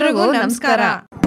ಎಲ್ರಿಗೂ ನಮಸ್ಕಾರ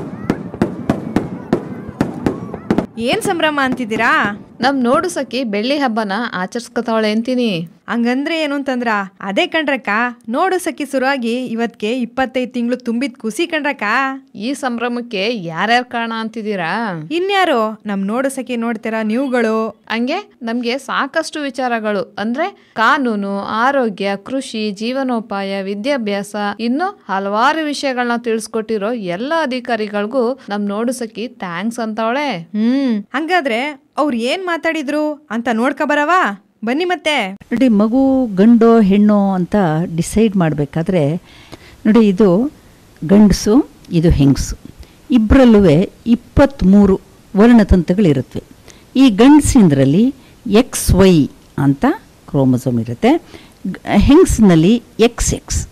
ಏನ್ ಸಂಭ್ರಮ ಅಂತಿದ್ದೀರಾ ನಮ್ ನೋಡು ಸಖಿ ಬೆಳ್ಳಿ ಹಬ್ಬನ ಆಚರಿಸ್ಕೊತಾವಳೆ ಅಂತೀನಿ ಹಂಗಂದ್ರೆ ಏನು ಅಂತಂದ್ರ ಅದೇ ಕಣ್ರಕ್ಕ ನೋಡು ಸಖಿ ಶುರುವಾಗಿ ಇವತ್ಗೆ ಇಪ್ಪತ್ತೈದು ತಿಂಗಳು ತುಂಬಿದ್ ಖುಷಿ ಕಣ್ರಕ್ಕ ಈ ಸಂಭ್ರಮಕ್ಕೆ ಯಾರ್ಯಾರು ಕಾರಣ ಅಂತಿದ್ದೀರಾ ಇನ್ಯಾರು ನಮ್ ನೋಡು ಸಖಿ ನೋಡ್ತೀರಾ ನೀವುಗಳು ಹಂಗೆ ನಮ್ಗೆ ಸಾಕಷ್ಟು ವಿಚಾರಗಳು ಅಂದ್ರೆ ಕಾನೂನು ಆರೋಗ್ಯ ಕೃಷಿ ಜೀವನೋಪಾಯ ವಿದ್ಯಾಭ್ಯಾಸ ಇನ್ನು ಹಲವಾರು ವಿಷಯಗಳನ್ನ ತಿಳಿಸ್ಕೊಟ್ಟಿರೋ ಎಲ್ಲ ಅಧಿಕಾರಿಗಳಿಗೂ ನಮ್ ನೋಡು ಸಖಿ ಥ್ಯಾಂಕ್ಸ್ ಅಂತವಳೆ ಹ್ಮ್ ಹಂಗಾದ್ರೆ ಅವ್ರು ಏನ್ ಮಾತಾಡಿದ್ರು ಅಂತ ನೋಡ್ಕ ಬರವಾ ಬನ್ನಿ ಮತ್ತೆ ನೋಡಿ ಮಗು ಗಂಡು ಹೆಣ್ಣು ಅಂತ ಡಿಸೈಡ್ ಮಾಡಬೇಕಾದ್ರೆ ನೋಡಿ ಇದು ಗಂಡಸು ಇದು ಹೆಂಗಸು ಇಬ್ಬರಲ್ಲೂ ಇಪ್ಪತ್ತ್ಮೂರು ವರ್ಣತಂತುಗಳಿರುತ್ತವೆ ಈ ಗಂಡಸಿಂದ್ರಲ್ಲಿ ಎಕ್ಸ್ ವೈ ಅಂತ ಕ್ರೋಮೋಸೋಮ್ ಇರುತ್ತೆ ಗ- ಹೆಂಗಸಿನಲ್ಲಿ ಎಕ್ಸ್ ಎಕ್ಸ್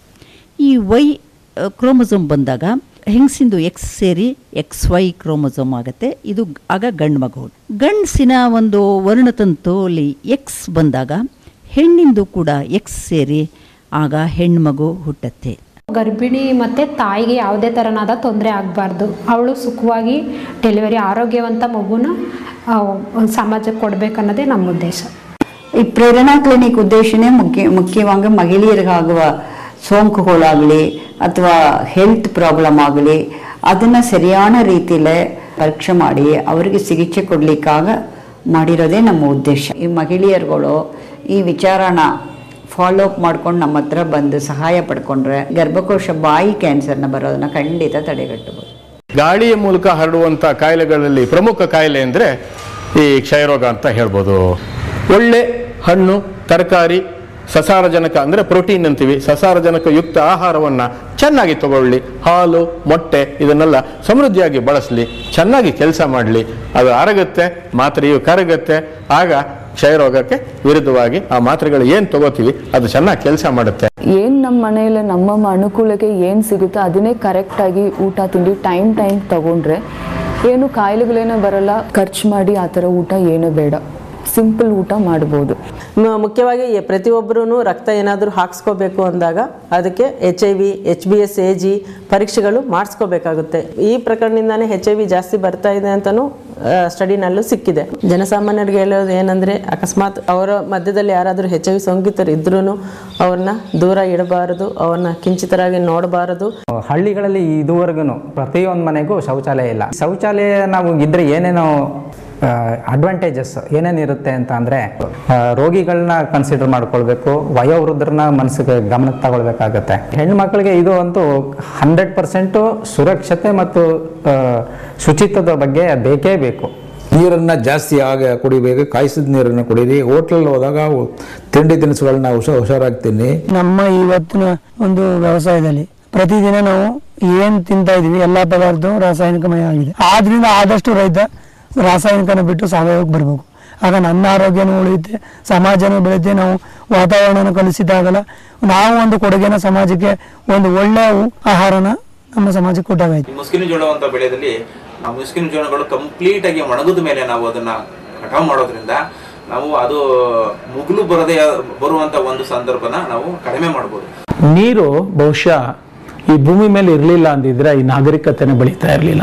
ಈ ವೈ ಕ್ರೋಮೋಸೋಮ್ ಬಂದಾಗ ಹೆಂಗಸಿಂದು ಎಕ್ಸ್ ಸೇರಿ ಎಕ್ಸ್ ವೈ ಕ್ರೋಮೋಸೋಮ್ ಆಗುತ್ತೆ ಇದು ಗ್- ಆಗ ಗಂಡು ಮಗು ಗಂಡಸಿನ ಒಂದು ವರ್ಣತಂತುಲಿ ಎಕ್ಸ್ ಬಂದಾಗ ಹೆಣ್ಣಿಂದು ಕೂಡ ಎಕ್ಸ್ ಸೇರಿ ಆಗ ಹೆಣ್ಮಗು ಹುಟ್ಟತ್ತೆ ಗರ್ಭಿಣಿ ಮತ್ತು ತಾಯಿಗೆ ಯಾವುದೇ ಥರನಾದ ತೊಂದರೆ ಆಗಬಾರ್ದು ಅವಳು ಸುಖವಾಗಿ ಡೆಲಿವರಿ ಆರೋಗ್ಯವಂತ ಮಗುನ ಆ, ಒಂದು ಸಮಾಜಕ್ಕೆ ಕೊಡಬೇಕನ್ನೋದೇ ನಮ್ಮ ಉದ್ದೇಶ ಈ ಪ್ರೇರಣಾ ಕ್ಲಿನಿಕ್ ಉದ್ದೇಶನೇ ಮುಖ್ಯ ಮುಖ್ಯವಾಗಿ ಮಹಿಳೆಯರಿಗಾಗುವ ಸೋಂಕುಗಳಾಗಲಿ ಅಥವಾ ಹೆಲ್ತ್ ಪ್ರಾಬ್ಲಮ್ ಆಗಲಿ ಅದನ್ನು ಸರಿಯಾದ ರೀತಿಯಲ್ಲೇ ಪರೀಕ್ಷೆ ಮಾಡಿ ಅವರಿಗೆ ಚಿಕಿತ್ಸೆ ಕೊಡಲಿಕ್ಕಾಗ ಮಾಡಿರೋದೇ ನಮ್ಮ ಉದ್ದೇಶ ಈ ಮಹಿಳೆಯರುಗಳು ಈ ವಿಚಾರನ ಫಾಲೋ ಅಪ್ ಮಾಡ್ಕೊಂಡು ನಮ್ಮ ಹತ್ರ ಬಂದು ಸಹಾಯ ಪಡ್ಕೊಂಡ್ರೆ ಗರ್ಭಕೋಶ ಬಾಯಿ ಕ್ಯಾನ್ಸರ್ನ ಬರೋದನ್ನ ಖಂಡಿತ ತಡೆಗಟ್ಟಬಹುದು ಗಾಳಿಯ ಮೂಲಕ ಹರಡುವಂಥ ಕಾಯಿಲೆಗಳಲ್ಲಿ ಪ್ರಮುಖ ಕಾಯಿಲೆ ಅಂದರೆ ಈ ಕ್ಷಯರೋಗ ಅಂತ ಹೇಳ್ಬೋದು ಒಳ್ಳೆ ಹಣ್ಣು ತರಕಾರಿ ಸಸಾರಜನಕ ಅಂದರೆ ಪ್ರೋಟೀನ್ ಅಂತೀವಿ ಸಸಾರಜನಕ ಯುಕ್ತ ಆಹಾರವನ್ನು ಚೆನ್ನಾಗಿ ತಗೊಳ್ಳಿ ಹಾಲು ಮೊಟ್ಟೆ ಇದನ್ನೆಲ್ಲ ಸಮೃದ್ಧಿಯಾಗಿ ಬಳಸಲಿ ಚೆನ್ನಾಗಿ ಕೆಲಸ ಮಾಡಲಿ ಅದು ಅರಗುತ್ತೆ ಮಾತ್ರೆಯು ಕರಗುತ್ತೆ ಆಗ ಕ್ಷಯರೋಗಕ್ಕೆ ವಿರುದ್ಧವಾಗಿ ಆ ಮಾತ್ರೆಗಳು ಏನು ತಗೋತೀವಿ ಅದು ಚೆನ್ನಾಗಿ ಕೆಲಸ ಮಾಡುತ್ತೆ ಏನು ನಮ್ಮ ಮನೆಯಲ್ಲಿ ನಮ್ಮ ಅನುಕೂಲಕ್ಕೆ ಏನು ಸಿಗುತ್ತೋ ಅದನ್ನೇ ಕರೆಕ್ಟಾಗಿ ಊಟ ತಿಂಡಿ ಟೈಮ್ ಟೈಮ್ ತಗೊಂಡ್ರೆ ಏನು ಕಾಯಿಲೆಗಳೇನೋ ಬರಲ್ಲ ಖರ್ಚು ಮಾಡಿ ಆ ಥರ ಊಟ ಏನೂ ಬೇಡ ಸಿಂಪಲ್ ಊಟ ಮಾಡ್ಬೋದು ಮ- ಮುಖ್ಯವಾಗಿ ಎ- ಪ್ರತಿಯೊಬ್ಬರೂ ರಕ್ತ ಏನಾದರೂ ಹಾಕ್ಸ್ಕೋಬೇಕು ಅಂದಾಗ ಅದಕ್ಕೆ H I V H B S A G ಪರೀಕ್ಷೆಗಳು ಮಾಡಿಸ್ಕೋಬೇಕಾಗುತ್ತೆ ಈ ಪ್ರಕರಣದಿಂದಾನೇ ಎಚ್ ಐ ವಿ ಜಾಸ್ತಿ ಬರ್ತಾ ಇದೆ ಅಂತಲೂ ಸ್ಟಡಿನಲ್ಲೂ ಸಿಕ್ಕಿದೆ ಜನಸಾಮಾನ್ಯರಿಗೆ ಹೇಳೋದು ಏನಂದರೆ ಅಕಸ್ಮಾತ್ ಅವರ ಮಧ್ಯದಲ್ಲಿ ಯಾರಾದರೂ ಎಚ್ ಐ ವಿ ಸೋಂಕಿತರು ಇದ್ರೂ ಅವ್ರನ್ನ ದೂರ ಇಡಬಾರದು ಅವ್ರನ್ನ ಕಿಂಚಿತರಾಗಿ ನೋಡಬಾರದು ಹಳ್ಳಿಗಳಲ್ಲಿ ಇದುವರೆಗೂ ಪ್ರತಿಯೊಂದು ಮನೆಗೂ ಶೌಚಾಲಯ ಇಲ್ಲ ಶೌಚಾಲಯ ನಾವು ಇದ್ರೆ ಏನೇನೋ ಅಡ್ವಾಂಟೇಜಸ್ ಏನೇನಿರುತ್ತೆ ಅಂತ ಅಂದರೆ ರೋಗಿಗಳನ್ನ ಕನ್ಸಿಡರ್ ಮಾಡ್ಕೊಳ್ಬೇಕು ವಯೋವೃದ್ಧರನ್ನ ಮನಸ್ಸಿಗೆ ಗಮನಕ್ಕೆ ತಗೊಳ್ಬೇಕಾಗತ್ತೆ ಹೆಣ್ಮಕ್ಳಿಗೆ ಇದು ಅಂತೂ ಹಂಡ್ರೆಡ್ ಪರ್ಸೆಂಟು ಸುರಕ್ಷತೆ ಮತ್ತು ಆ, ಶುಚಿತ್ವದ ಬಗ್ಗೆ ಬೇಕೇ ಬೇಕು ನೀರನ್ನು ಜಾಸ್ತಿ ಆಗ ಕುಡಿಬೇಕು ಕಾಯಿಸಿದ ನೀರನ್ನು ಕುಡೀರಿ ಹೋಟ್ಲಲ್ಲಿ ಹೋದಾಗ ತಿಂಡಿ ತಿನಿಸುಗಳನ್ನ ಹುಷ ಹುಷಾರಾಗಿ ತಿನ್ನಿ ನಮ್ಮ ಇವತ್ತಿನ ಒಂದು ವ್ಯವಸಾಯದಲ್ಲಿ ಪ್ರತಿದಿನ ನಾವು ಏನ್ ತಿಂತಾ ಇದೀವಿ ಎಲ್ಲಾ ಪದಾರ್ಥ ರಾಸಾಯನಿಕಮಯ ಆಗಿದೆ ಆದ್ರಿಂದ ಆದಷ್ಟು ರೈತ ರಾಸಾಯನಿಕನ ಬಿಟ್ಟು ಸಾವಯವಕ್ಕೆ ಬರಬೇಕು ಆಗ ನನ್ನ ಆರೋಗ್ಯನೂ ಉಳಿಯುತ್ತೆ ಸಮಾಜನೂ ಬೆಳೆಯುತ್ತೆ ನಾವು ವಾತಾವರಣನ ಕಲುಷಿತ ನಾವು ಒಂದು ಕೊಡುಗೆನ ಸಮಾಜಕ್ಕೆ ಒಂದು ಒಳ್ಳೆಯ ಆಹಾರನ ನಮ್ಮ ಸಮಾಜಕ್ಕೆ ಕೊಟ್ಟಾಗೈತೆ ಮುಸ್ಕಿನ ಜೋಳ ಅಂತ ಬೆಳೆದಲ್ಲಿ ಆ ಮುಸ್ಕಿನ ಜೋಳಗಳು ಕಂಪ್ಲೀಟ್ ಆಗಿ ಒಣಗಿದ ಮೇಲೆ ನಾವು ಅದನ್ನ ಕಟಾವು ಮಾಡೋದ್ರಿಂದ ನಾವು ಅದು ಮುಗುಲು ಬರದೇ ಬರುವಂತ ಒಂದು ಸಂದರ್ಭನ ನಾವು ಕಡಿಮೆ ಮಾಡ್ಬೋದು ನೀರು ಬಹುಶಃ ಈ ಭೂಮಿ ಮೇಲೆ ಇರಲಿಲ್ಲ ಅಂದಿದ್ರೆ ಈ ನಾಗರಿಕತೆನೇ ಬೆಳೀತಾ ಇರಲಿಲ್ಲ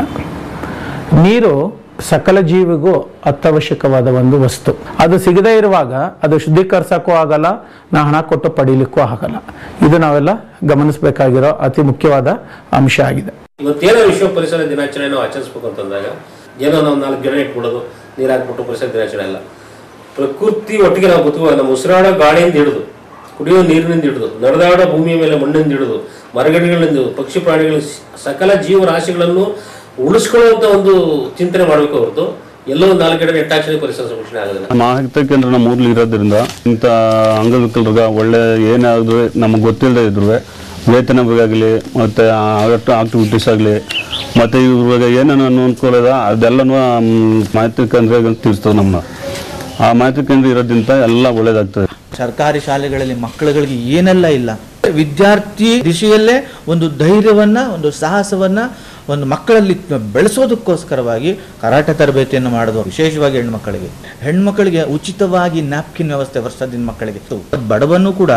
ನೀರು ಸಕಲ ಜೀವಿಗೂ ಅತ್ಯವಶ್ಯಕವಾದ ಒಂದು ವಸ್ತು ಅದು ಸಿಗದೇ ಇರುವಾಗ ಅದು ಶುದ್ಧೀಕರಿಸಕ್ಕೂ ಆಗಲ್ಲ ನಾ ಹಣ ಕೊಟ್ಟು ಪಡೀಲಿಕ್ಕೂ ಆಗಲ್ಲ ಇದು ನಾವೆಲ್ಲ ಗಮನಿಸಬೇಕಾಗಿರೋ ಅತಿ ಮುಖ್ಯವಾದ ಅಂಶ ಆಗಿದೆ ಇವತ್ತೇನೋ ವಿಶ್ವ ಪರಿಸರ ದಿನಾಚರಣೆ ನಾವು ಆಚರಿಸ್ಬೇಕು ಅಂತಂದಾಗ ಏನೋ ನಾವು ನಾಲ್ಕು ಗಿಡ ಇಟ್ಬಿಡೋದು ನೀರು ಹಾಕ್ಬಿಟ್ಟು ಪರಿಸರ ದಿನಾಚರಣೆ ಅಲ್ಲ ಪ್ರಕೃತಿ ಒಟ್ಟಿಗೆ ನಾವು ಬದುಕುವ ನಮ್ಮ ಉಸಿರಾಡೋ ಗಾಳಿಯಿಂದ ಹಿಡಿದು ಕುಡಿಯೋ ನೀರಿನಿಂದ ಹಿಡಿದು ನಡೆದಾಡೋ ಭೂಮಿಯ ಮೇಲೆ ಮಣ್ಣಿಂದ ಹಿಡಿದು ಮರಗಿಡಗಳಿಂದ ಹಿಡಿದು ಪಕ್ಷಿ ಪ್ರಾಣಿಗಳ ಸ- ಸಕಲ ಜೀವರಾಶಿಗಳನ್ನು ಉಳಿಸ್ಕೊಳ್ಳುವಂತ ಒಂದು ಚಿಂತನೆ ಮಾಡಬೇಕು ಹೊರತು ಎಲ್ಲೋ ಒಂದು ನಾಲ್ಕು ಗಿಡ ನೆಟ್ಟಾಕ್ಷಣ ಪರಿಸರ ಸಂರಕ್ಷಣೆ ಆಗೋದಿಲ್ಲ ಮಾಹಿತಿ ಕೇಂದ್ರ ನಮ್ಮ ಊರ್ಲಿ ಇರೋದ್ರಿಂದ ಇಂಥ ಅಂಗವಿಕಲರಿಗೆ ಒಳ್ಳೆ ಏನಾದರೂ ನಮಗೆ ಗೊತ್ತಿಲ್ಲದೆ ಇದ್ರು ವೇತನ ಆಗಲಿ ಮತ್ತು ಆಕ್ಟ್ ಆಕ್ಟಿವಿಟೀಸ್ ಆಗಲಿ ಮತ್ತು ಇವ್ರ ಏನೇನು ಅನುಕೂಲ ಇದೆ ಅದೆಲ್ಲನೂ ಮ್, ಮಾಹಿತಿ ಕೇಂದ್ರ ತಿಳಿಸ್ತದೆ ನಮ್ಮ ಆ ಮಾಹಿತಿ ಕೇಂದ್ರ ಇರೋದ್ರಿಂದ ಎಲ್ಲ ಒಳ್ಳೇದಾಗ್ತದೆ ಸರ್ಕಾರಿ ಶಾಲೆಗಳಲ್ಲಿ ಮಕ್ಕಳುಗಳಿಗೆ ಏನೆಲ್ಲ ಇಲ್ಲ ವಿದ್ಯಾರ್ಥಿ ದಿಶೆಯಲ್ಲೇ ಒಂದು ಧೈರ್ಯವನ್ನ ಒಂದು ಸಾಹಸವನ್ನ ಒಂದು ಮಕ್ಕಳಲ್ಲಿ ಬೆಳೆಸೋದಕ್ಕೋಸ್ಕರವಾಗಿ ಕರಾಟೆ ತರಬೇತಿಯನ್ನು ಮಾಡೋದು ವಿಶೇಷವಾಗಿ ಹೆಣ್ಮಕ್ಕಳಿಗೆ ಹೆಣ್ಮಕ್ಕಳಿಗೆ ಉಚಿತವಾಗಿ ನ್ಯಾಪ್ಕಿನ್ ವ್ಯವಸ್ಥೆ ವರ್ಷದಿಂದ ಮಕ್ಕಳಿಗೆ ಇತ್ತು. ಬಡವನ್ನು ಕೂಡ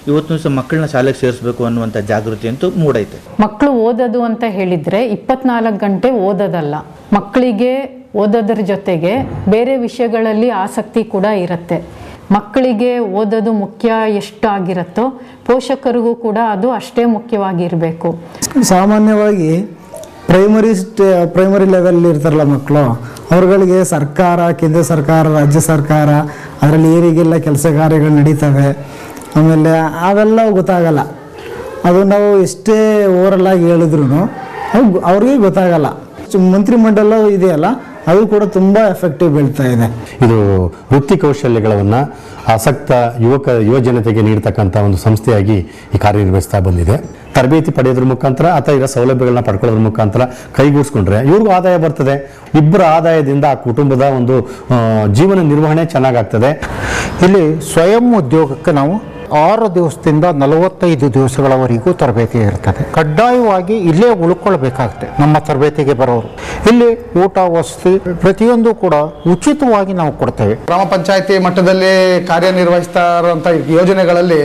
ಇವತ್ತು ಸಹ ಮಕ್ಕಳನ್ನ ಶಾಲೆಗೆ ಸೇರಿಸಬೇಕು ಅನ್ನುವಂಥ ಜಾಗೃತಿ ಅಂತೂ ಮೂಡೈತೆ ಮಕ್ಕಳು ಓದೋದು ಅಂತ ಹೇಳಿದರೆ ಇಪ್ಪತ್ನಾಲ್ಕು ಗಂಟೆ ಓದೋದಲ್ಲ ಮಕ್ಕಳಿಗೆ ಓದೋದ್ರ ಜೊತೆಗೆ ಬೇರೆ ವಿಷಯಗಳಲ್ಲಿ ಆಸಕ್ತಿ ಕೂಡ ಇರುತ್ತೆ ಮಕ್ಕಳಿಗೆ ಓದೋದು ಮುಖ್ಯ ಎಷ್ಟು ಆಗಿರುತ್ತೋ ಪೋಷಕರಿಗೂ ಕೂಡ ಅದು ಅಷ್ಟೇ ಮುಖ್ಯವಾಗಿರಬೇಕು ಸಾಮಾನ್ಯವಾಗಿ ಪ್ರೈಮರಿ ಸ್ಟೇ ಪ್ರೈಮರಿ ಲೆವೆಲ್ ಇರ್ತಾರಲ್ಲ ಮಕ್ಕಳು ಅವ್ರುಗಳಿಗೆ ಸರ್ಕಾರ ಕೇಂದ್ರ ಸರ್ಕಾರ ರಾಜ್ಯ ಸರ್ಕಾರ ಅದರಲ್ಲಿ ಏರಿಗೆಲ್ಲ ಕೆಲಸ ಕಾರ್ಯಗಳು ನಡೀತವೆ ಆಮೇಲೆ ಅವೆಲ್ಲ ಗೊತ್ತಾಗಲ್ಲ ಅದು ನಾವು ಎಷ್ಟೇ ಓವರಲ್ ಆಗಿ ಹೇಳಿದ್ರು ಅವ್ರಿಗೆ ಗೊತ್ತಾಗಲ್ಲ ಚು- ಮಂತ್ರಿಮಂಡಲ ಇದೆಯಲ್ಲ ಅದು ಕೂಡ ತುಂಬ ಎಫೆಕ್ಟಿವ್ ಬೀಳ್ತಾ ಇದೆ ಇದು ವೃತ್ತಿ ಕೌಶಲ್ಯಗಳನ್ನು ಆಸಕ್ತ ಯುವಕ ಯುವಜನತೆಗೆ ನೀಡ್ತಕ್ಕಂಥ ಒಂದು ಸಂಸ್ಥೆಯಾಗಿ ಈ ಕಾರ್ಯನಿರ್ವಹಿಸ್ತಾ ಬಂದಿದೆ ತರಬೇತಿ ಪಡೆಯೋದ್ರ ಮುಖಾಂತರ ಅಥವಾ ಇರೋ ಸೌಲಭ್ಯಗಳನ್ನ ಪಡ್ಕೊಳ್ಳೋದ್ರ ಮುಖಾಂತರ ಕೈಗೂಡಿಸ್ಕೊಂಡ್ರೆ ಇವ್ರಿಗೂ ಆದಾಯ ಬರ್ತದೆ ಇಬ್ಬರ ಆದಾಯದಿಂದ ಆ ಕುಟುಂಬದ ಒಂದು ಆ, ಜೀವನ ನಿರ್ವಹಣೆ ಚೆನ್ನಾಗಾಗ್ತದೆ ಇಲ್ಲಿ ಸ್ವಯಂ ಉದ್ಯೋಗಕ್ಕೆ ನಾವು ಆರು ದಿವಸದಿಂದ ನಲವತ್ತೈದು ದಿವಸಗಳವರೆಗೂ ತರಬೇತಿ ಇರ್ತದೆ ಕಡ್ಡಾಯವಾಗಿ ಇಲ್ಲೇ ಉಳ್ಕೊಳ್ಬೇಕಾಗುತ್ತೆ ನಮ್ಮ ತರಬೇತಿಗೆ ಬರೋರು ಇಲ್ಲಿ ಊಟ ವಸತಿ ಪ್ರತಿಯೊಂದು ಕೂಡ ಉಚಿತವಾಗಿ ನಾವು ಕೊಡ್ತೇವೆ ಗ್ರಾಮ ಪಂಚಾಯತಿ ಮಟ್ಟದಲ್ಲಿ ಕಾರ್ಯನಿರ್ವಹಿಸ್ತಾ ಇರುವಂಥ ಯೋಜನೆಗಳಲ್ಲಿ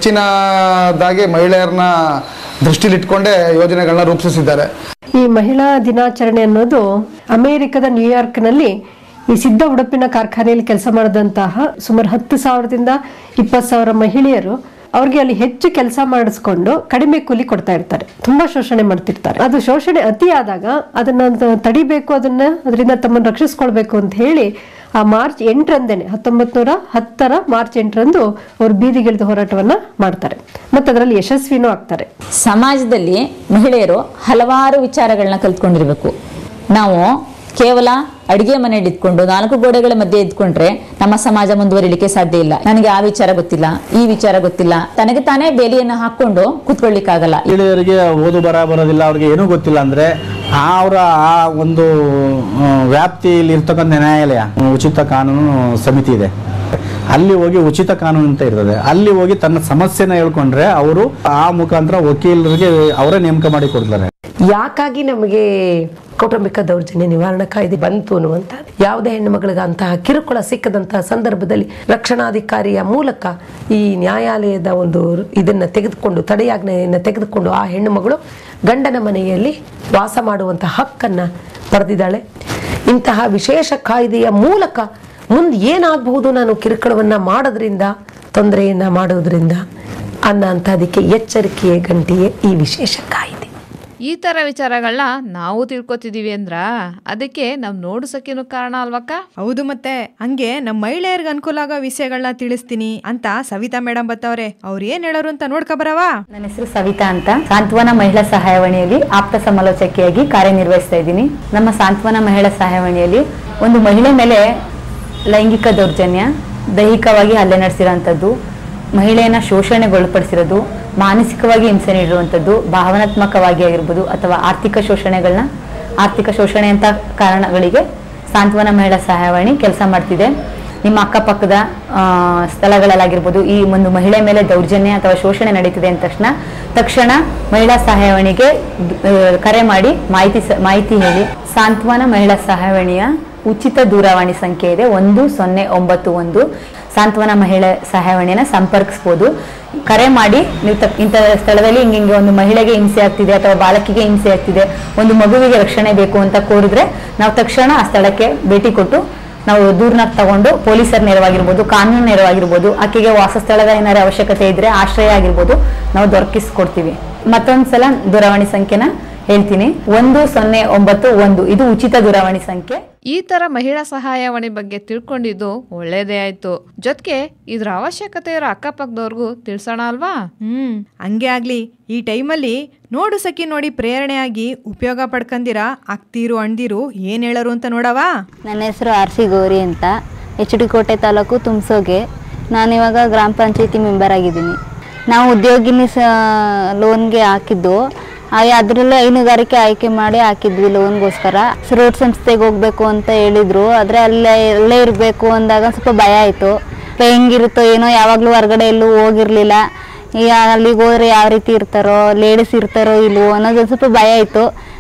ಹೆಚ್ಚಿನದಾಗಿ ಮಹಿಳೆಯರನ್ನ ದೃಷ್ಟಿಲಿಟ್ಕೊಂಡೇ ಯೋಜನೆಗಳನ್ನ ರೂಪಿಸಿದ್ದಾರೆ ಈ ಮಹಿಳಾ ದಿನಾಚರಣೆ ಅನ್ನೋದು ಅಮೆರಿಕದ ನ್ಯೂಯಾರ್ಕ್ನಲ್ಲಿ ಈ ಸಿದ್ಧ ಉಡುಪಿನ ಕಾರ್ಖಾನೆಯಲ್ಲಿ ಕೆಲಸ ಮಾಡಿದಂತಹ ಸುಮಾರು ಹತ್ತು ಸಾವಿರದಿಂದ ಇಪ್ಪತ್ತು ಸಾವಿರ ಮಹಿಳೆಯರು ಅವ್ರಿಗೆ ಅಲ್ಲಿ ಹೆಚ್ಚು ಕೆಲಸ ಮಾಡಿಸ್ಕೊಂಡು ಕಡಿಮೆ ಕೂಲಿ ಕೊಡ್ತಾ ಇರ್ತಾರೆ ತುಂಬಾ ಶೋಷಣೆ ಮಾಡ್ತಿರ್ತಾರೆ ಅದು ಶೋಷಣೆ ಅತಿ ಆದಾಗ ಅದನ್ನ ತ- ತಡಿಬೇಕು ಅದನ್ನ ಅದರಿಂದ ತಮ್ಮನ್ನು ರಕ್ಷಿಸ್ಕೊಳ್ಬೇಕು ಅಂತ ಹೇಳಿ ಆ ಮಾರ್ಚ್ ಎಂಟರಂದೇನೆ ಹತ್ತೊಂಬತ್ ನೂರ ಹತ್ತರ ಮಾರ್ಚ್ ಎಂಟರಂದು ಅವರು ಬೀದಿಗಿಳಿದು ಹೋರಾಟವನ್ನ ಮಾಡ್ತಾರೆ ಮತ್ತೆ ಅದರಲ್ಲಿ ಯಶಸ್ವಿನೂ ಆಗ್ತಾರೆ ಸಮಾಜದಲ್ಲಿ ಮಹಿಳೆಯರು ಹಲವಾರು ವಿಚಾರಗಳನ್ನ ಕಲ್ತ್ಕೊಂಡಿರ್ಬೇಕು ನಾವು ಕೇವಲ ಅಡಿಗೆ ಮನೆಯಲ್ಲಿ ಇದ್ಕೊಂಡು ನಾಲ್ಕು ಗೋಡೆಗಳ ಮಧ್ಯೆ ಇದ್ಕೊಂಡ್ರೆ ನಮ್ಮ ಸಮಾಜ ಮುಂದುವರಿಲಿಕ್ಕೆ ಸಾಧ್ಯ ಇಲ್ಲ ನನಗೆ ಆ ವಿಚಾರ ಗೊತ್ತಿಲ್ಲ ಈ ವಿಚಾರ ಗೊತ್ತಿಲ್ಲ ತನಗೆ ತಾನೇ ಬೇಲಿಯನ್ನು ಹಾಕೊಂಡು ಕುತ್ಕೊಳ್ಳಿಕ್ಕಾಗಲ್ಲ ಮಹಿಳೆಯರಿಗೆ ಓದು ಬರ ಬರೋದಿಲ್ಲ ಅವ್ರಿಗೆ ಏನೂ ಗೊತ್ತಿಲ್ಲ ಅಂದರೆ ಅವರ ಆ ಒಂದು ಆ, ವ್ಯಾಪ್ತಿಯಲ್ಲಿ ಇರ್ತಕ್ಕಂಥ ನ್ಯಾಯಾಲಯ ಉಚಿತ ಕಾನೂನು ಸಮಿತಿ ಇದೆ ಅಲ್ಲಿ ಹೋಗಿ ಉಚಿತ ಕಾನೂನು ಅಂತ ಇರ್ತದೆ ಅಲ್ಲಿ ಹೋಗಿ ತನ್ನ ಸಮಸ್ಯೆನ ಹೇಳ್ಕೊಂಡ್ರೆ ಅವರು ಆ ಮುಖಾಂತರ ವಕೀಲರಿಗೆ ಅವರೇ ನೇಮಕ ಮಾಡಿ ಕೊಡ್ತಾರೆ ಯಾಕಾಗಿ ನಮಗೆ ಕೌಟುಂಬಿಕ ದೌರ್ಜನ್ಯ ನಿವಾರಣಾ ಕಾಯ್ದೆ ಬಂತು ಅನ್ನುವಂಥ ಯಾವುದೇ ಹೆಣ್ಣು ಮಗಳಿಗೆ ಅಂತಹ ಕಿರುಕುಳ ಸಿಕ್ಕದಂತಹ ಸಂದರ್ಭದಲ್ಲಿ ರಕ್ಷಣಾಧಿಕಾರಿಯ ಮೂಲಕ ಈ ನ್ಯಾಯಾಲಯದ ಒಂದು ಇದನ್ನ ತೆಗೆದುಕೊಂಡು ತಡೆಯಾಜ್ಞೆಯನ್ನು ತೆಗೆದುಕೊಂಡು ಆ ಹೆಣ್ಣು ಮಗಳು ಗಂಡನ ಮನೆಯಲ್ಲಿ ವಾಸ ಮಾಡುವಂಥ ಹಕ್ಕನ್ನ ಪಡೆದಿದ್ದಾಳೆ ಇಂತಹ ವಿಶೇಷ ಕಾಯ್ದೆಯ ಮೂಲಕ ಮುಂದೆ ಏನಾಗಬಹುದು ನಾನು ಕಿರುಕುಳವನ್ನ ಮಾಡೋದ್ರಿಂದ ತೊಂದರೆಯನ್ನ ಮಾಡೋದ್ರಿಂದ ಅನ್ನೋಂಥದಕ್ಕೆ ಎಚ್ಚರಿಕೆಯ ಗಂಟೆಯೇ ಈ ವಿಶೇಷ ಕಾಯ್ದೆ ಈ ಥರ ವಿಚಾರಗಳನ್ನ ನಾವು ತಿಳ್ಕೊತಿದೀವಿ ಅಂದ್ರ ಅದಕ್ಕೆ ನಾವು ನೋಡ್ಸಕ್ಕೇನು ಕಾರಣ ಅಲ್ವಕ್ಕ ಹೌದು ಮತ್ತೆ ಹಂಗೆ ನಮ್ಮ ಮಹಿಳೆಯರಿಗೆ ಅನುಕೂಲ ಆಗೋ ವಿಷಯಗಳನ್ನ ತಿಳಿಸ್ತೀನಿ ಅಂತ ಸವಿತಾ ಮೇಡಮ್ ಬತ್ತವ್ರೆ ಅವ್ರು ಏನ್ ಹೇಳೋರು ಅಂತ ನೋಡ್ಕೊ ಬರವಾ ನನ್ನ ಹೆಸರು ಸವಿತಾ ಅಂತ ಸಾಂತ್ವನ ಮಹಿಳಾ ಸಹಾಯವಾಣಿಯಲ್ಲಿ ಆಪ್ತ ಸಮಾಲೋಚಕಿಯಾಗಿ ಕಾರ್ಯನಿರ್ವಹಿಸ್ತಾ ಇದ್ದೀನಿ ನಮ್ಮ ಸಾಂತ್ವನ ಮಹಿಳಾ ಸಹಾಯವಾಣಿಯಲ್ಲಿ ಒಂದು ಮಹಿಳೆ ಮೇಲೆ ಲೈಂಗಿಕ ದೌರ್ಜನ್ಯ ದೈಹಿಕವಾಗಿ ಹಲ್ಲೆ ನಡೆಸಿರೋಂಥದ್ದು ಮಹಿಳೆಯನ್ನ ಶೋಷಣೆಗೊಳಪಡಿಸಿರೋದು ಮಾನಸಿಕವಾಗಿ ಹಿಂಸೆ ನೀಡಿರುವಂಥದ್ದು ಭಾವನಾತ್ಮಕವಾಗಿ ಆಗಿರ್ಬೋದು ಅಥವಾ ಆರ್ಥಿಕ ಶೋಷಣೆಗಳನ್ನ ಆರ್ಥಿಕ ಶೋಷಣೆ ಅಂತ ಕಾರಣಗಳಿಗೆ ಸಾಂತ್ವನ ಮಹಿಳಾ ಸಹಾಯವಾಣಿ ಕೆಲಸ ಮಾಡ್ತಿದೆ ನಿಮ್ಮ ಅಕ್ಕಪಕ್ಕದ ಆ, ಸ್ಥಳಗಳಲ್ಲಾಗಿರ್ಬೋದು ಈ ಒಂದು ಮಹಿಳೆ ಮೇಲೆ ದೌರ್ಜನ್ಯ ಅಥವಾ ಶೋಷಣೆ ನಡೀತಿದೆ ಅಂದ ತಕ್ಷಣ ತಕ್ಷಣ ಮಹಿಳಾ ಸಹಾಯವಾಣಿಗೆ ಆ, ಕರೆ ಮಾಡಿ ಮಾಹಿತಿ ಸ- ಮಾಹಿತಿ ಹೇಳಿ ಸಾಂತ್ವನ ಮಹಿಳಾ ಸಹಾಯವಾಣಿಯ ಉಚಿತ ದೂರವಾಣಿ ಸಂಖ್ಯೆ ಇದೆ ಒಂದು ಸೊನ್ನೆ ಒಂಬತ್ತು ಒಂದು ಸಾಂತ್ವನ ಮಹಿಳೆ ಸಹಾಯವಾಣಿಯನ್ನ ಸಂಪರ್ಕಿಸ್ಬೋದು ಕರೆ ಮಾಡಿ ನೀವು ತ- ಇಂಥ ಸ್ಥಳದಲ್ಲಿ ಹಿಂಗೆ ಹಿಂಗೆ ಒಂದು ಮಹಿಳೆಗೆ ಹಿಂಸೆ ಆಗ್ತಿದೆ ಅಥವಾ ಬಾಲಕಿಗೆ ಹಿಂಸೆ ಆಗ್ತಿದೆ ಒಂದು ಮಗುವಿಗೆ ರಕ್ಷಣೆ ಬೇಕು ಅಂತ ಕೋರಿದ್ರೆ ನಾವು ತಕ್ಷಣ ಆ ಸ್ಥಳಕ್ಕೆ ಭೇಟಿ ಕೊಟ್ಟು ನಾವು ದೂರನ ತಗೊಂಡು ಪೊಲೀಸರ ನೆರವಾಗಿರ್ಬೋದು ಕಾನೂನು ನೆರವಾಗಿರ್ಬೋದು ಆಕೆಗೆ ವಾಸಸ್ಥಳದ ಏನಾರ ಅವಶ್ಯಕತೆ ಇದ್ರೆ ಆಶ್ರಯ ಆಗಿರ್ಬೋದು ನಾವು ದೊರಕಿಸ್ಕೊಡ್ತೀವಿ ಮತ್ತೊಂದ್ಸಲ ದೂರವಾಣಿ ಸಂಖ್ಯೆನ ಹೇಳ್ತೀನಿ ಒಂದು ಸೊನ್ನೆ ಒಂಬತ್ತು ಒಂದು ಇದು ಉಚಿತ ದೂರವಾಣಿ ಸಂಖ್ಯೆ ಈ ತರ ಮಹಿಳಾ ಸಹಾಯವಾಣಿ ಬಗ್ಗೆ ತಿಳ್ಕೊಂಡಿದ್ದು ಒಳ್ಳೇದೇ ಆಯ್ತು ಜೊತೆಗೆ ಇದ್ರ ಅವಶ್ಯಕತೆ ಇರೋ ಅಕ್ಕಪಕ್ಕದವ್ರಿಗೂ ತಿಳ್ಸೋಣ ಅಲ್ವಾ ಹ್ಮ್ ಹಂಗೆ ಆಗ್ಲಿ ಈ ಟೈಮಲ್ಲಿ ನೋಡು ಸಖಿ ನೋಡಿ ಪ್ರೇರಣೆಯಾಗಿ ಉಪಯೋಗ ಪಡ್ಕಂದಿರ ಅಕ್ತೀರು ಅಣ್ದಿರು ಏನ್ ಹೇಳರು ಅಂತ ನೋಡವಾ ನನ್ನ ಹೆಸರು ಆರ್ ಸಿ ಗೌರಿ ಅಂತ ಎಚ್ ಡಿ ಕೋಟೆ ತಾಲೂಕು ತುಮ್ಸೋಗೆ ನಾನಿವಾಗ ಗ್ರಾಮ ಪಂಚಾಯತಿ ಮೆಂಬರ್ ಆಗಿದ್ದೀನಿ ನಾವು ಉದ್ಯೋಗಿನಿ ಸ ಲೋನ್ಗೆ ಹಾಕಿದ್ದು ಅದರಲ್ಲೇ ಹೈನುಗಾರಿಕೆ ಆಯ್ಕೆ ಮಾಡಿ ಹಾಕಿದ್ವಿ ಲೋನ್ಗೋಸ್ಕರ ರೋಡ್ ಸಂಸ್ಥೆಗೆ ಹೋಗ್ಬೇಕು ಅಂತ ಹೇಳಿದ್ರು ಆದರೆ ಅಲ್ಲೇ ಅಲ್ಲೇ ಇರಬೇಕು ಅಂದಾಗ ಸ್ವಲ್ಪ ಭಯ ಆಯಿತು ಹೆಂಗಿರುತ್ತೋ ಏನೋ ಯಾವಾಗಲೂ ಹೊರಗಡೆ ಎಲ್ಲೂ ಹೋಗಿರಲಿಲ್ಲ ಈಗ ಅಲ್ಲಿಗೆ ಹೋದ್ರೆ ಯಾವ ರೀತಿ ಇರ್ತಾರೋ ಲೇಡೀಸ್ ಇರ್ತಾರೋ ಇಲ್ವೋ ಅನ್ನೋದು ಒಂದ್ ಸ್ವಲ್ಪ ಭಯ ಆಯಿತು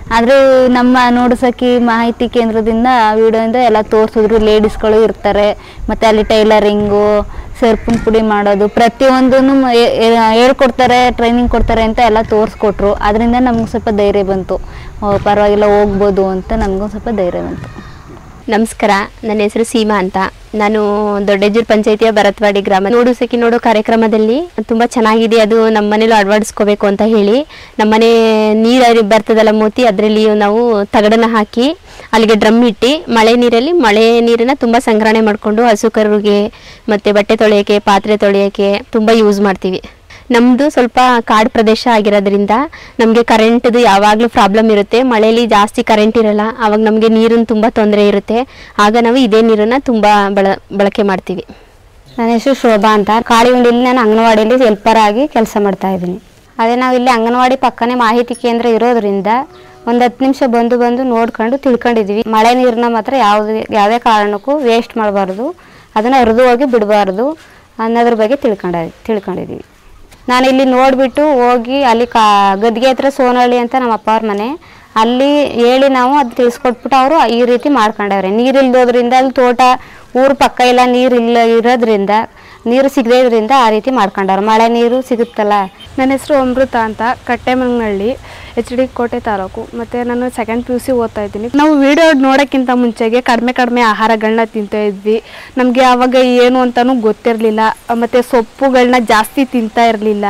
ಆದರೆ ನಮ್ಮ ನೋಡ್ಸಕ್ಕೆ ಮಾಹಿತಿ ಕೇಂದ್ರದಿಂದ ವಿಡಿಯೋಯಿಂದ ಎಲ್ಲ ತೋರಿಸಿದ್ರು ಲೇಡೀಸ್ಗಳು ಇರ್ತಾರೆ ಮತ್ತು ಅಲ್ಲಿ ಟೈಲರಿಂಗು ಸರ್ಪನ್ ಪುಡಿ ಮಾಡೋದು ಪ್ರತಿಯೊಂದನ್ನು ಹೇಳ್ಕೊಡ್ತಾರೆ ಟ್ರೈನಿಂಗ್ ಕೊಡ್ತಾರೆ ಅಂತ ಎಲ್ಲ ತೋರಿಸ್ಕೊಟ್ರು ಅದರಿಂದ ನಮ್ಗೆ ಸ್ವಲ್ಪ ಧೈರ್ಯ ಬಂತು ಓ, ಪರವಾಗಿಲ್ಲ ಹೋಗ್ಬೋದು ಅಂತ ನಮಗೂ ಸ್ವಲ್ಪ ಧೈರ್ಯ ಬಂತು ನಮಸ್ಕಾರ ನನ್ನ ಹೆಸರು ಸೀಮಾ ಅಂತ ನಾನು ದೊಡ್ಡಜೂರು ಪಂಚಾಯಿತಿಯ ಭರತ್ವಾಡಿ ಗ್ರಾಮ ನೋಡು ಸಖಿ ನೋಡು ಕಾರ್ಯಕ್ರಮದಲ್ಲಿ ತುಂಬ ಚೆನ್ನಾಗಿದೆ ಅದು ನಮ್ಮ ಮನೇಲೂ ಅಳವಡಿಸ್ಕೋಬೇಕು ಅಂತ ಹೇಳಿ ನಮ್ಮನೆ ನೀರು ಬರ್ತದಲ್ಲ ಮೂತಿ ಅದರಲ್ಲಿ ನಾವು ತಗಡನ್ನ ಹಾಕಿ ಅಲ್ಲಿಗೆ ಡ್ರಮ್ ಇಟ್ಟು ಮಳೆ ನೀರಲ್ಲಿ ಮಳೆ ನೀರನ್ನು ತುಂಬ ಸಂಗ್ರಹಣೆ ಮಾಡಿಕೊಂಡು ಹಸು ಕರುಗೆ ಮತ್ತು ಬಟ್ಟೆ ತೊಳೆಯೋಕ್ಕೆ ಪಾತ್ರೆ ತೊಳೆಯೋಕ್ಕೆ ತುಂಬ ಯೂಸ್ ಮಾಡ್ತೀವಿ ನಮ್ಮದು ಸ್ವಲ್ಪ ಕಾಡು ಪ್ರದೇಶ ಆಗಿರೋದ್ರಿಂದ ನಮಗೆ ಕರೆಂಟ್ದು ಯಾವಾಗಲೂ ಪ್ರಾಬ್ಲಮ್ ಇರುತ್ತೆ ಮಳೆಯಲ್ಲಿ ಜಾಸ್ತಿ ಕರೆಂಟ್ ಇರಲ್ಲ ಆವಾಗ ನಮಗೆ ನೀರಿನ ತುಂಬ ತೊಂದರೆ ಇರುತ್ತೆ ಆಗ ನಾವು ಇದೇ ನೀರನ್ನು ತುಂಬ ಬಳ ಬಳಕೆ ಮಾಡ್ತೀವಿ ನನ್ನ ಹೆಸರು ಶೋಭಾ ಅಂತ ಕಾಳಿಗುಂಡಿಲಿ ನಾನು ಅಂಗನವಾಡಿಯಲ್ಲಿ ಹೆಲ್ಪರ್ ಆಗಿ ಕೆಲಸ ಮಾಡ್ತಾ ಇದ್ದೀನಿ ಅದೇ ನಾವು ಇಲ್ಲಿ ಅಂಗನವಾಡಿ ಪಕ್ಕನೇ ಮಾಹಿತಿ ಕೇಂದ್ರ ಇರೋದ್ರಿಂದ ಒಂದು ಹತ್ತು ನಿಮಿಷ ಬಂದು ಬಂದು ನೋಡ್ಕೊಂಡು ತಿಳ್ಕೊಂಡಿದ್ವಿ ಮಳೆ ನೀರನ್ನ ಮಾತ್ರ ಯಾವುದೇ ಯಾವುದೇ ಕಾರಣಕ್ಕೂ ವೇಸ್ಟ್ ಮಾಡಬಾರ್ದು ಅದನ್ನು ಹರಿದು ಹೋಗಿ ಬಿಡಬಾರ್ದು ಅನ್ನೋದ್ರ ಬಗ್ಗೆ ತಿಳ್ಕೊಂಡ ತಿಳ್ಕೊಂಡಿದ್ದೀವಿ ನಾನು ಇಲ್ಲಿ ನೋಡಿಬಿಟ್ಟು ಹೋಗಿ ಅಲ್ಲಿ ಕಾ ಗದ್ಗೆ ಹತ್ರ ಸೋನಹಳ್ಳಿ ಅಂತ ನಮ್ಮ ಅಪ್ಪ ಅವ್ರ ಮನೆ ಅಲ್ಲಿ ಹೇಳಿ ನಾವು ಅದು ತಿಳಿಸ್ಕೊಟ್ಬಿಟ್ಟು ಅವರು ಈ ರೀತಿ ಮಾಡ್ಕೊಂಡವ್ರೆ ನೀರಿಲ್ದೋದ್ರಿಂದ ಅಲ್ಲಿ ತೋಟ ಊರು ಪಕ್ಕ ಎಲ್ಲ ನೀರು ಇಲ್ಲ ಇರೋದ್ರಿಂದ ನೀರು ಸಿಗದೇ ಇದ್ರಿಂದ ಆ ರೀತಿ ಮಾಡ್ಕೊಂಡವ್ರು ಮಳೆ ನೀರು ಸಿಗುತ್ತಲ್ಲ ನನ್ನ ಹೆಸರು ಅಮೃತ ಅಂತ ಕಟ್ಟೆಮಂಗನಹಳ್ಳಿ ಎಚ್ ಡಿ ಕೋಟೆ ತಾಲೂಕು ಮತ್ತು ನಾನು ಸೆಕೆಂಡ್ ಪಿ ಯು ಸಿ ಓದ್ತಾ ಇದ್ದೀನಿ ನಾವು ವಿಡಿಯೋ ನೋಡೋಕ್ಕಿಂತ ಮುಂಚೆಗೆ ಕಡಿಮೆ ಕಡಿಮೆ ಆಹಾರಗಳನ್ನ ತಿಂತಾ ಇದ್ವಿ ನಮಗೆ ಆವಾಗ ಏನು ಅಂತಲೂ ಗೊತ್ತಿರಲಿಲ್ಲ ಮತ್ತು ಸೊಪ್ಪುಗಳನ್ನ ಜಾಸ್ತಿ ತಿಂತಾ ಇರಲಿಲ್ಲ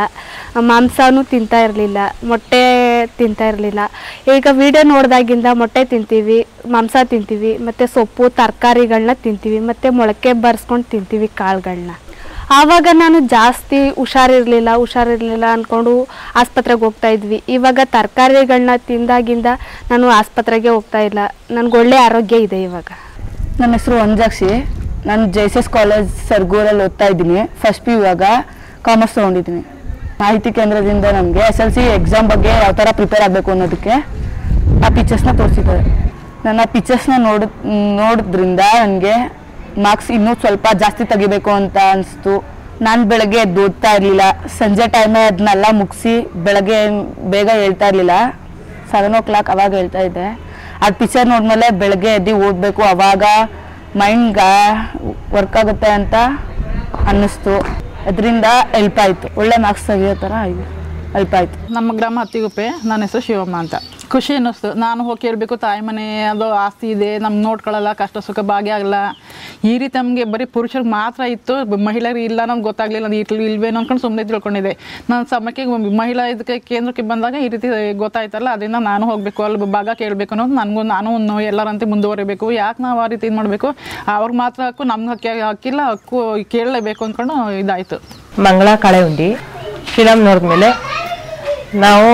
ಮಾಂಸನೂ ತಿಂತಾ ಇರಲಿಲ್ಲ ಮೊಟ್ಟೆ ತಿಂತಾ ಇರಲಿಲ್ಲ ಈಗ ವಿಡಿಯೋ ನೋಡಿದಾಗಿಂದ ಮೊಟ್ಟೆ ತಿಂತೀವಿ ಮಾಂಸ ತಿಂತೀವಿ ಮತ್ತು ಸೊಪ್ಪು ತರಕಾರಿಗಳನ್ನ ತಿಂತೀವಿ ಮತ್ತು ಮೊಳಕೆ ಬರ್ಸ್ಕೊಂಡು ತಿಂತೀವಿ ಕಾಳುಗಳನ್ನ ಆವಾಗ ನಾನು ಜಾಸ್ತಿ ಹುಷಾರಿರಲಿಲ್ಲ ಹುಷಾರಿರಲಿಲ್ಲ ಅಂದ್ಕೊಂಡು ಆಸ್ಪತ್ರೆಗೆ ಹೋಗ್ತಾ ಇದ್ವಿ ಇವಾಗ ತರಕಾರಿಗಳನ್ನ ತಿಂದಾಗಿಂದ ನಾನು ಆಸ್ಪತ್ರೆಗೆ ಹೋಗ್ತಾ ಇಲ್ಲ ನನಗೆ ಒಳ್ಳೆ ಆರೋಗ್ಯ ಇದೆ ಇವಾಗ ನನ್ನ ಹೆಸರು ವಂಜಾಕ್ಷಿ ನಾನು ಜೈಸಸ್ ಕಾಲೇಜ್ ಸರ್ಗೂರಲ್ಲಿ ಓದ್ತಾ ಇದ್ದೀನಿ ಫಸ್ಟ್ ಪಿ ಇವಾಗ ಕಾಮರ್ಸ್ ತೊಗೊಂಡಿದ್ದೀನಿ ಮಾಹಿತಿ ಕೇಂದ್ರದಿಂದ ನಮಗೆ ಎಸ್ ಎಲ್ ಸಿ ಎಕ್ಸಾಮ್ ಬಗ್ಗೆ ಯಾವ ಥರ ಪ್ರಿಪೇರ್ ಆಗಬೇಕು ಅನ್ನೋದಕ್ಕೆ ಆ ಪಿಕ್ಚರ್ಸ್ನ ತೋರಿಸಿದ್ದಾರೆ ನಾನು ಆ ಪಿಕ್ಚರ್ಸ್ನ ನೋಡ್ ನೋಡಿದ್ರಿಂದ ನನಗೆ ಮಾರ್ಕ್ಸ್ ಇನ್ನೂ ಸ್ವಲ್ಪ ಜಾಸ್ತಿ ತೆಗಿಬೇಕು ಅಂತ ಅನಿಸ್ತು ನಾನು ಬೆಳಗ್ಗೆ ಎದ್ದು ಓದ್ತಾ ಇರಲಿಲ್ಲ ಸಂಜೆ ಟೈಮೇ ಅದನ್ನೆಲ್ಲ ಮುಗಿಸಿ ಬೆಳಗ್ಗೆ ಬೇಗ ಹೇಳ್ತಾ ಇರಲಿಲ್ಲ ಸೆವೆನ್ ಓ ಕ್ಲಾಕ್ ಅವಾಗ ಹೇಳ್ತಾ ಇದ್ದೆ ಅದು ಪಿಕ್ಚರ್ ನೋಡಿದ್ಮೇಲೆ ಬೆಳಗ್ಗೆ ಎದ್ದು ಓದಬೇಕು ಅವಾಗ ಮೈಂಡ್ಗ ವರ್ಕ್ ಆಗುತ್ತೆ ಅಂತ ಅನ್ನಿಸ್ತು ಅದರಿಂದ ಹೆಲ್ಪ್ ಆಯಿತು ಒಳ್ಳೆ ಮಾರ್ಕ್ಸ್ ತೆಗಿಯೋ ಥರ ಹೆಲ್ಪ್ ಆಯಿತು ನಮ್ಮ ಗ್ರಾಮ ಹತ್ತಿಗುಪ್ಪೆ ನನ್ನ ಹೆಸರು ಶಿವಮ್ಮ ಅಂತ ಖುಷಿ ಅನ್ನಿಸ್ತು ನಾನು ಹೋಗಿ ಕೇಳಬೇಕು ತಾಯಿ ಮನೆ ಅದು ಆಸ್ತಿ ಇದೆ ನಮ್ಗೆ ನೋಡ್ಕೊಳ್ಳಲ್ಲ ಕಷ್ಟ ಸುಖ ಭಾಗ್ಯ ಈ ರೀತಿ ನಮಗೆ ಬರೀ ಪುರುಷರಿಗೆ ಮಾತ್ರ ಇತ್ತು ಬ- ಮಹಿಳೆಯರಿಗೆ ಇಲ್ಲ ನಮ್ಗೆ ಗೊತ್ತಾಗಲಿಲ್ಲ ಅದು ಇಟ್ಲು ಇಲ್ವೇನೋ ಅಂದ್ಕೊಂಡು ಸುಮ್ಮನೆ ತಿಳ್ಕೊಂಡಿದ್ದೆ ನಾನು ಸಮಯಕ್ಕೆ ಒಮ್ಮೆ ಮಹಿಳಾ ಇದಕ್ಕೆ ಕೇಂದ್ರಕ್ಕೆ ಬಂದಾಗ ಈ ರೀತಿ ಗೊತ್ತಾಯ್ತಲ್ಲ ಅದರಿಂದ ನಾನು ಹೋಗಬೇಕು ಅಲ್ಲಿ ಭಾಗ ಕೇಳಬೇಕು ಅನ್ನೋದು ನನಗೂ ನಾನು ಒಂದು ಎಲ್ಲರಂತೆ ಮುಂದುವರಿಬೇಕು ಯಾಕೆ ನಾವು ಆ ರೀತಿ ಇದು ಮಾಡಬೇಕು ಅವ್ರಿಗೆ ಮಾತ್ರ ಹಕ್ಕು ನಮ್ಗೆ ಹಕ್ಕಿ ಹಕ್ಕಿಲ್ಲ ಹಕ್ಕು ಕೇಳಲೇಬೇಕು ಅಂದ್ಕೊಂಡು ಇದಾಯಿತು ಮಂಗಳ ಕಳೆ ಉಂಡಿ ಫಿಲಮ್ ನೋಡಿದ್ಮೇಲೆ ನಾವು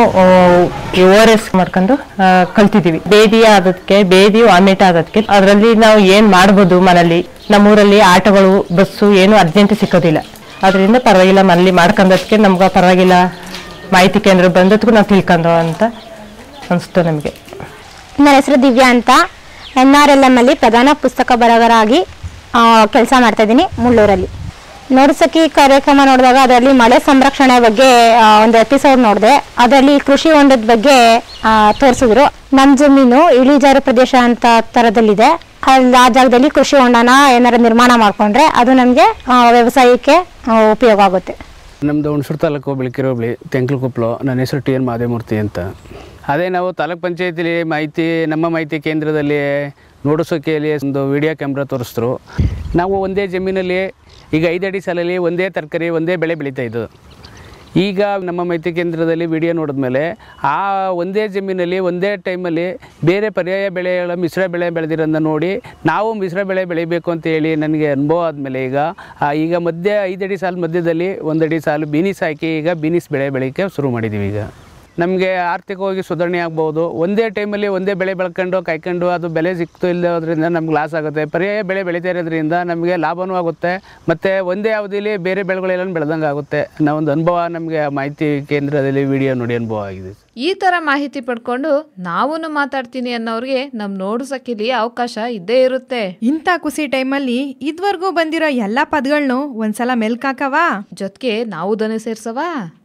ಓ ಆರ್ ಎಸ್ ಮಾಡ್ಕೊಂಡು ಆ, ಕಲ್ತಿದೀವಿ ಬೇದಿ ಆಗೋದಕ್ಕೆ ಬೇದಿ ವಾಮಿಟ್ ಆಗೋದಕ್ಕೆ ಅದರಲ್ಲಿ ನಾವು ಏನು ಮಾಡ್ಬೋದು ಮನೇಲಿ ನಮ್ಮೂರಲ್ಲಿ ಆಟೋಗಳು ಬಸ್ಸು ಏನು ಅರ್ಜೆಂಟ್ ಸಿಕ್ಕೋದಿಲ್ಲ ಅದರಿಂದ ಪರವಾಗಿಲ್ಲ ಮನೇಲಿ ಮಾಡ್ಕೊಂಡದಕ್ಕೆ ನಮ್ಗೆ ಪರವಾಗಿಲ್ಲ ಮಾಹಿತಿ ಕೇಂದ್ರ ಬಂದದ್ಗೂ ನಾವು ತಿಳ್ಕೊಂಡು ಅಂತ ಅನಿಸ್ತು ನಮಗೆ ನನ್ನ ಹೆಸರು ದಿವ್ಯಾ ಅಂತ ಎನ್ ಆರ್ ಎಲ್ ಎಮ್ ಅಲ್ಲಿ ಪ್ರಧಾನ ಪುಸ್ತಕ ಬರಹಗಾರಾಗಿ ಕೆಲಸ ಮಾಡ್ತಾ ಇದ್ದೀನಿ ಮುಳ್ಳೂರಲ್ಲಿ ನೋಡ್ಸಕ್ಕಿ ಕಾರ್ಯಕ್ರಮ ನೋಡಿದಾಗ ಅದರಲ್ಲಿ ಮಳೆ ಸಂರಕ್ಷಣೆ ಬಗ್ಗೆ ಆ, ಒಂದು ಎಪಿಸೋಡ್ ನೋಡಿದೆ ಅದರಲ್ಲಿ ಕೃಷಿ ಹೊಂಡದ ಬಗ್ಗೆ ತೋರಿಸಿದ್ರು ನಮ್ಮ ಜಮೀನು ಇಳಿಜಾರು ಪ್ರದೇಶ ಅಂತ ಥರದಲ್ಲಿದೆ ಅಲ್ಲಿ ಆ ಜಾಗದಲ್ಲಿ ಕೃಷಿ ಹೊಂಡನ ಏನಾರು ನಿರ್ಮಾಣ ಮಾಡಿಕೊಂಡ್ರೆ ಅದು ನಮಗೆ ವ್ಯವಸಾಯಕ್ಕೆ ಆ, ಉಪಯೋಗ ಆಗುತ್ತೆ ನಮ್ಮದು ಹುಣಸೂರು ತಾಲೂಕು ಬೆಳಕಿರೋ ಹೋಬಳಿ ತೆಂಕ್ಲಕೊಪ್ಪಲು ನನ್ನ ಹೆಸರು ಟಿ ಎನ್ ಮಾದೇಮೂರ್ತಿ ಅಂತ ಅದೇ ನಾವು ತಾಲೂಕ್ ಪಂಚಾಯತಿಲಿ ಮಾಹಿತಿ ನಮ್ಮ ಮಾಹಿತಿ ಕೇಂದ್ರದಲ್ಲಿ ನೋಡಿಸೋಕೆಯಲ್ಲಿ ಒಂದು ವಿಡಿಯೋ ಕ್ಯಾಮ್ರಾ ತೋರಿಸಿದ್ರು ನಾವು ಒಂದೇ ಜಮೀನಲ್ಲಿ ಈಗ ಐದಡಿ ಸಾಲಲ್ಲಿ ಒಂದೇ ತರಕಾರಿ ಒಂದೇ ಬೆಳೆ ಬೆಳೀತಾ ಇದ್ದು ಈಗ ನಮ್ಮ ಮಾಹಿತಿ ಕೇಂದ್ರದಲ್ಲಿ ವಿಡಿಯೋ ನೋಡಿದ್ಮೇಲೆ ಆ ಒಂದೇ ಜಮೀನಲ್ಲಿ ಒಂದೇ ಟೈಮಲ್ಲಿ ಬೇರೆ ಪರ್ಯಾಯ ಬೆಳೆಗಳ ಮಿಶ್ರ ಬೆಳೆ ಬೆಳೆದಿರೋದನ್ನ ನೋಡಿ ನಾವು ಮಿಶ್ರ ಬೆಳೆ ಬೆಳಿಬೇಕು ಅಂತ ಹೇಳಿ ನನಗೆ ಅನುಭವ ಆದಮೇಲೆ ಈಗ ಆ, ಈಗ ಮಧ್ಯ ಐದಡಿ ಸಾಲು ಮಧ್ಯದಲ್ಲಿ ಒಂದಡಿ ಸಾಲು ಬೀನಿಸ್ ಹಾಕಿ ಈಗ ಬೀನಿಸ್ ಬೆಳೆ ಬೆಳೀಕ್ಕೆ ಶುರು ಮಾಡಿದ್ದೀವಿ ಈಗ ನಮಗೆ ಆರ್ಥಿಕವಾಗಿ ಸುಧಾರಣೆ ಆಗ್ಬೋದು ಒಂದೇ ಟೈಮಲ್ಲಿ ಒಂದೇ ಬೆಳೆ ಬೆಳ್ಕೊಂಡು ಕಾಯ್ಕೊಂಡು ಅದು ಬೆಲೆ ಸಿಕ್ತು ಇಲ್ಲದ್ರಿಂದ ನಮ್ಗೆ ಲಾಸ್ ಆಗುತ್ತೆ ಪರ್ಯಾಯ ಬೆಳೆ ಬೆಳೀತಾ ಇರೋದ್ರಿಂದ ನಮಗೆ ಲಾಭನೂ ಆಗುತ್ತೆ ಮತ್ತು ಒಂದೇ ಅವಧಿಯಲ್ಲಿ ಬೇರೆ ಬೆಳೆಗಳೆಲ್ಲ ಬೆಳೆದಂಗೆ ಆಗುತ್ತೆ ಅನ್ನೋ ಒಂದು ಅನುಭವ ನಮಗೆ ಮಾಹಿತಿ ಕೇಂದ್ರದಲ್ಲಿ ವಿಡಿಯೋ ನೋಡಿ ಅನುಭವ ಆಗಿದೆ ಈ ಥರ ಮಾಹಿತಿ ಪಡ್ಕೊಂಡು ನಾವೂ ಮಾತಾಡ್ತೀನಿ ಅನ್ನೋರಿಗೆ ನಮ್ಮ ನೋಡ್ಸಕ್ಕಿಲಿ ಅವಕಾಶ ಇದ್ದೇ ಇರುತ್ತೆ ಇಂಥ ಕುಸಿ ಟೈಮಲ್ಲಿ ಇದ್ವರೆಗೂ ಬಂದಿರೋ ಎಲ್ಲ ಪದಗಳನ್ನು ಒಂದ್ಸಲ ಮೆಲ್ಕಾಕವಾ ಜೊತೆಗೆ ನಾವು ದನಿ ಸೇರ್ಸವಾ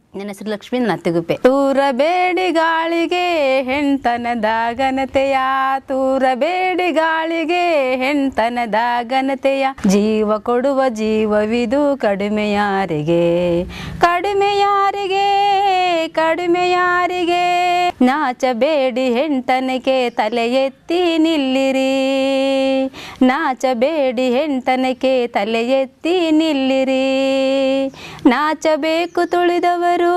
ನನ್ನ ಹೆಸರು ಲಕ್ಷ್ಮೀ ನತ್ತಿಗುಪ್ಪೆ ತೂರಬೇಡಿ ಗಾಳಿಗೆ ಹೆಣ್ತನದ ಘನತೆಯ ತೂರಬೇಡಿ ಗಾಳಿಗೆ ಹೆಣ್ತನದ ಘನತೆಯ ಜೀವ ಕೊಡುವ ಜೀವವಿದು ಕಡಿಮೆ ಯಾರಿಗೆ ಕಡಿಮೆ ಯಾರಿಗೆ ಕಡಿಮೆ ಯಾರಿಗೆ ನಾಚಬೇಡಿ ಹೆಣ್ತನಕ್ಕೆ ತಲೆ ಎತ್ತಿ ನಿಲ್ಲಿರಿ ನಾಚಬೇಡಿ ಹೆಣ್ತನಕ್ಕೆ ತಲೆ ಎತ್ತಿ ನಿಲ್ಲಿರಿ ನಾಚಬೇಕು ತುಳಿದವರು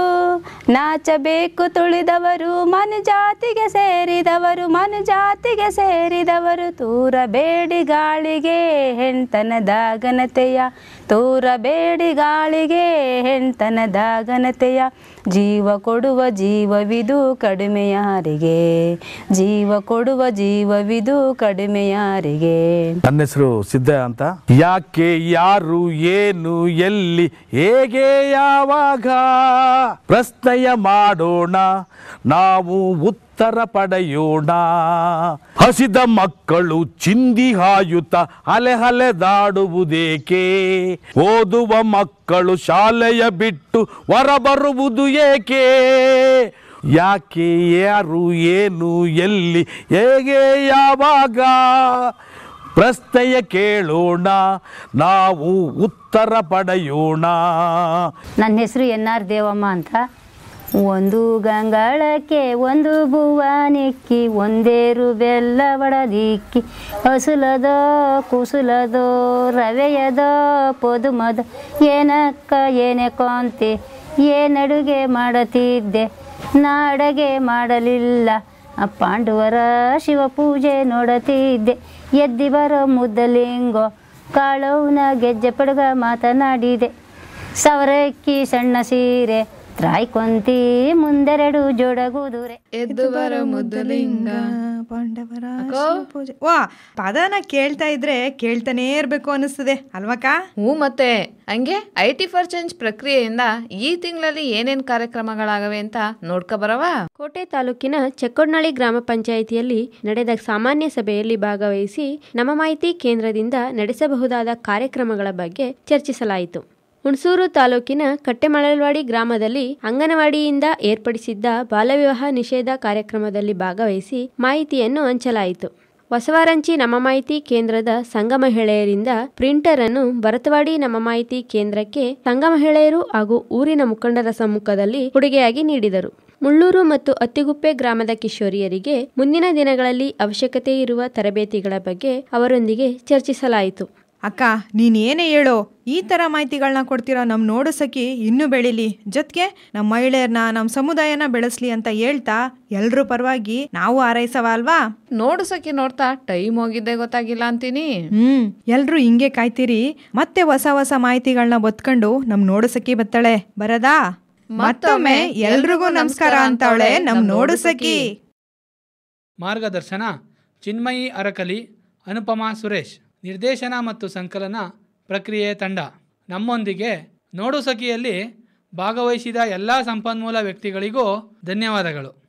ನಾಚಬೇಕು ತುಳಿದವರು ಮನುಜಾತಿಗೆ ಸೇರಿದವರು ಮನುಜಾತಿಗೆ ಸೇರಿದವರು ತೂರಬೇಡಿ ಗಾಳಿಗೆ ಹೆಣ್ತನದ ಘನತೆಯ ತೂರಬೇಡಿ ಗಾಳಿಗೆ ಹೆಣ್ತನದ ಘನತೆಯ ಜೀವ ಕೊಡುವ ಜೀವವಿದು ಕಡಿಮೆ ಯಾರಿಗೆ ಜೀವ ಕೊಡುವ ಜೀವವಿದು ಕಡಿಮೆ ಯಾರಿಗೆ ನನ್ನ ಹೆಸರು ಸಿದ್ಧ ಅಂತ ಯಾಕೆ ಯಾರು ಏನು ಎಲ್ಲಿ ಹೇಗೆ ಯಾವಾಗ ಪ್ರಶ್ನೆಯ ಮಾಡೋಣ ನಾವು ಉತ್ತರ ಪಡೆಯೋಣ ಹಸಿದ ಮಕ್ಕಳು ಚಿಂದಿ ಹಾಯುತ್ತ ಅಲೆ ಅಲೆದಾಡುವುದೇಕೆ ಓದುವ ಮಕ್ಕಳು ಶಾಲೆಯ ಬಿಟ್ಟು ಹೊರಬರುವುದು ಏಕೆ ಯಾಕೆ ಯಾರು ಏನು ಎಲ್ಲಿ ಹೇಗೆ ಯಾವಾಗ ಪ್ರಶ್ನೆಯ ಕೇಳೋಣ ನಾವು ಉತ್ತರ ಪಡೆಯೋಣ ನನ್ನ ಹೆಸರು ಎನ್ ಆರ್ ದೇವಮ್ಮ ಅಂತ ಒಂದು ಗಂಗಾಳಕ್ಕೆ ಒಂದು ಭುವನಿಕ್ಕಿ ಒಂದೇರು ಬೆಲ್ಲ ಬಡದಿಕ್ಕಿ ಹಸುಲದೋ ಕುಸುಲದೋ ರವೆಯದೋ ಪೊದುಮದ ಏನಕ್ಕ ಏನೇ ಕೊಂತೆ ಏನಡುಗೆ ಮಾಡತಿದ್ದೆ ನಾಡಗೆ ಮಾಡಲಿಲ್ಲ ಆ ಪಾಂಡವರ ಶಿವ ಪೂಜೆ ನೋಡತಿದ್ದೆ ಎದ್ದಿ ಬರೋ ಮುದ್ದಲಿಂಗೋ ಕಾಳವ್ನ ಗೆಜ್ಜೆ ಪಡಗ ಮಾತನಾಡಿದೆ ಸವರಕ್ಕಿ ಸಣ್ಣ ಸೀರೆ ತ್ರಾಯ್ಕೊಂತಿ ಮುಂದೆರಡು ಜೋಡಗುದುರೆ ಎದ್ದು ಬರೋ ಮುದ್ದಲಿಂಗ ಪಾಂಡವರ ಶಿವಪೂಜೆ ವಾ ಪದನ ಕೇಳ್ತಾ ಇದ್ರೆ ಕೇಳ್ತಾನೇ ಇರ್ಬೇಕು ಅನಿಸ್ತದೆ ಅಲ್ವಕ್ಕ ಹ್ಞೂ ಮತ್ತೆ ಹಂಗೆ ಐ ಟಿ ಫಾರ್ ಚೇಂಜ್ ಪ್ರಕ್ರಿಯೆಯಿಂದ ಈ ತಿಂಗಳಲ್ಲಿ ಏನೇನ್ ಕಾರ್ಯಕ್ರಮಗಳಾಗವೆ ಅಂತ ನೋಡ್ಕೊ ಬರವಾ ಕೋಟೆ ತಾಲೂಕಿನ ಚಕ್ಕೊಡ್ನಳ್ಳಿ ಗ್ರಾಮ ಪಂಚಾಯಿತಿಯಲ್ಲಿ ನಡೆದ ಸಾಮಾನ್ಯ ಸಭೆಯಲ್ಲಿ ಭಾಗವಹಿಸಿ ನಮ್ಮ ಮಾಹಿತಿ ಕೇಂದ್ರದಿಂದ ನಡೆಸಬಹುದಾದ ಕಾರ್ಯಕ್ರಮಗಳ ಬಗ್ಗೆ ಚರ್ಚಿಸಲಾಯಿತು ಹುಣಸೂರು ತಾಲೂಕಿನ ಕಟ್ಟೆಮಳಲ್ವಾಡಿ ಗ್ರಾಮದಲ್ಲಿ ಅಂಗನವಾಡಿಯಿಂದ ಏರ್ಪಡಿಸಿದ್ದ ಬಾಲವಿವಾಹ ನಿಷೇಧ ಕಾರ್ಯಕ್ರಮದಲ್ಲಿ ಭಾಗವಹಿಸಿ ಮಾಹಿತಿಯನ್ನು ಹಂಚಲಾಯಿತು ಹೊಸವಾರಂಚಿ ನಮ್ಮ ಮಾಹಿತಿ ಕೇಂದ್ರದ ಸಂಘ ಮಹಿಳೆಯರಿಂದ ಪ್ರಿಂಟರ್ ಅನ್ನು ಭರತವಾಡಿ ನಮ್ಮ ಮಾಹಿತಿ ಕೇಂದ್ರಕ್ಕೆ ಸಂಘ ಮಹಿಳೆಯರು ಹಾಗೂ ಊರಿನ ಮುಖಂಡರ ಸಮ್ಮುಖದಲ್ಲಿ ಕೊಡುಗೆಯಾಗಿ ನೀಡಿದರು ಮುಳ್ಳೂರು ಮತ್ತು ಅತ್ತಿಗುಪ್ಪೆ ಗ್ರಾಮದ ಕಿಶೋರಿಯರಿಗೆ ಮುಂದಿನ ದಿನಗಳಲ್ಲಿ ಅವಶ್ಯಕತೆ ಇರುವ ತರಬೇತಿಗಳ ಬಗ್ಗೆ ಅವರೊಂದಿಗೆ ಚರ್ಚಿಸಲಾಯಿತು ಅಕ್ಕ ನೀನ್ ಏನೇ ಹೇಳೋ ಈ ತರ ಮಾಹಿತಿಗಳನ್ನ ಕೊಡ್ತಿರೋ ನಮ್ ನೋಡು ಸಖಿ ಇನ್ನೂ ಬೆಳಿಲಿ ಜೊತೆಗೆ ನಮ್ಮ ಮಹಿಳೆಯರನ್ನ ನಮ್ಮ ಸಮುದಾಯನ ಬೆಳೆಸ್ಲಿ ಅಂತ ಹೇಳ್ತಾ ಎಲ್ರೂ ಪರವಾಗಿ ನಾವು ಹಾರೈಸವ ಅಲ್ವಾ ನೋಡು ಸಖಿ ನೋಡ್ತಾ ಟೈಮ್ ಹೋಗಿದ್ದೆ ಗೊತ್ತಾಗಿಲ್ಲ ಅಂತೀನಿ ಹ್ಮ್ ಎಲ್ರೂ ಹಿಂಗೆ ಕಾಯ್ತೀರಿ ಮತ್ತೆ ಹೊಸ ಹೊಸ ಮಾಹಿತಿಗಳನ್ನ ಬತ್ಕೊಂಡು ನಮ್ ನೋಡು ಸಖಿ ಬತ್ತಾಳೆ ಬರದಾ ಮತ್ತೊಮ್ಮೆ ಎಲ್ರಿಗೂ ನಮಸ್ಕಾರ ಅಂತವಳೆ ನಮ್ ನೋಡು ಸಖಿ ಮಾರ್ಗದರ್ಶನ ಚಿನ್ಮಯಿ ಅರಕಲಿ ಅನುಪಮಾ ಸುರೇಶ್ ನಿರ್ದೇಶನ ಮತ್ತು ಸಂಕಲನ ಪ್ರಕ್ರಿಯೆ ತಂಡ ನಮ್ಮೊಂದಿಗೆ ನೋಡು ಸಖಿಯಲ್ಲಿ ಭಾಗವಹಿಸಿದ ಎಲ್ಲ ಸಂಪನ್ಮೂಲ ವ್ಯಕ್ತಿಗಳಿಗೂ ಧನ್ಯವಾದಗಳು